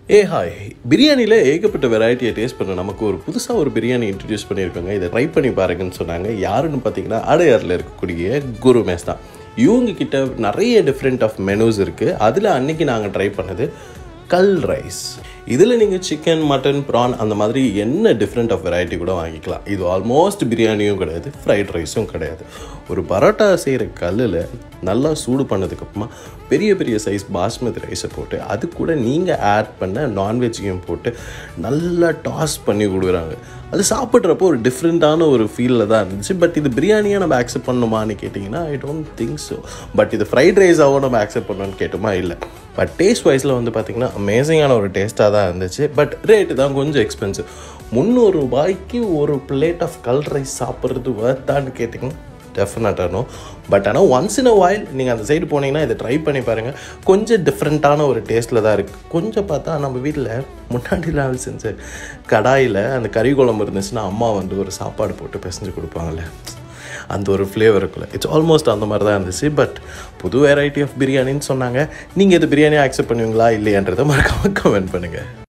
ஏ hi பிரியாணியில் ஏகப்பட்ட வெரைட்டியை taste பண்ண நமக்கு ஒரு புதுசாக ஒரு பிரியாணி இன்ட்ரடியூஸ் பண்ணியிருக்காங்க இதை ட்ரை பண்ணி பாருங்கன்னு சொன்னாங்க யாருன்னு பார்த்தீங்கன்னா அடையாறில் இருக்கக்கூடிய குரு மேஸ் தான் இவங்க கிட்ட நிறைய டிஃப்ரெண்ட் ஆஃப் மெனூஸ் இருக்குது அதில் அன்னைக்கு நாங்கள் ட்ரை பண்ணது கல் ரைஸ் இதில் நீங்கள் சிக்கன் மட்டன் ப்ரான் அந்த மாதிரி என்ன டிஃப்ரெண்ட் ஆஃப் வெரைட்டி கூட வாங்கிக்கலாம் இது ஆல்மோஸ்ட் பிரியாணியும் கிடையாது ஃப்ரைட் ரைஸும் கிடையாது ஒரு பரோட்டா செய்கிற கல்லில் நல்லா சூடு பண்ணதுக்கப்புறமா பெரிய பெரிய சைஸ் பாஸ்மதி ரைஸை போட்டு அது கூட நீங்கள் ஆட் பண்ண நான்வெஜ்ஜையும் போட்டு நல்லா டாஸ் பண்ணி கொடுக்குறாங்க அது சாப்பிட்றப்போ ஒரு டிஃப்ரெண்ட்டான ஒரு ஃபீலில் தான் இருந்துச்சு பட் இது பிரியாணியாக நம்ம அக்செப்ட் பண்ணுமான்னு கேட்டிங்கன்னா I don't think so but இது ஃப்ரைட் ரைஸாகவும் நம்ம அக்செப்ட் பண்ணோன்னு கேட்டோமா இல்லை பட் டேஸ்ட் வைஸில் வந்து பார்த்திங்கன்னா அமேசிங்கான ஒரு டேஸ்ட்டாக தான் இருந்துச்சு பட் ரேட்டு தான் கொஞ்சம் எக்ஸ்பென்சிவ் முந்நூறு ரூபாய்க்கு ஒரு பிளேட் ஆஃப் கல் ரைஸ் சாப்பிட்றது வர்த்தான்னு கேட்டிங்கன்னா டெஃபினட்டாக நோ பட் ஆனால் ஒன்ஸ் இன் அ வாயில் நீங்கள் அந்த சைடு போனீங்கன்னா இதை ட்ரை பண்ணி பாருங்கள் கொஞ்சம் டிஃப்ரெண்ட்டான ஒரு டேஸ்ட்டில் தான் இருக்குது கொஞ்சம் பார்த்தா நம்ம வீட்டில் முன்னாடி நாள் செஞ்ச கடாயில் அந்த கறி குழம்பு இருந்துச்சுன்னா அம்மா வந்து ஒரு சாப்பாடு போட்டு பிசைஞ்சு கொடுப்பாங்கல்ல அந்த ஒரு ஃப்ளேவர் இருக்குல்ல இட்ஸ் ஆல்மோஸ்ட் அந்த மாதிரி தான் இருந்துச்சு பட் புது வெரைட்டி ஆஃப் பிரியாணின்னு சொன்னாங்க நீங்கள் இது பிரியாணியாக அக்செப்ட் பண்ணுவீங்களா இல்லையான்றதை மறக்காமல் கமெண்ட் பண்ணுங்கள்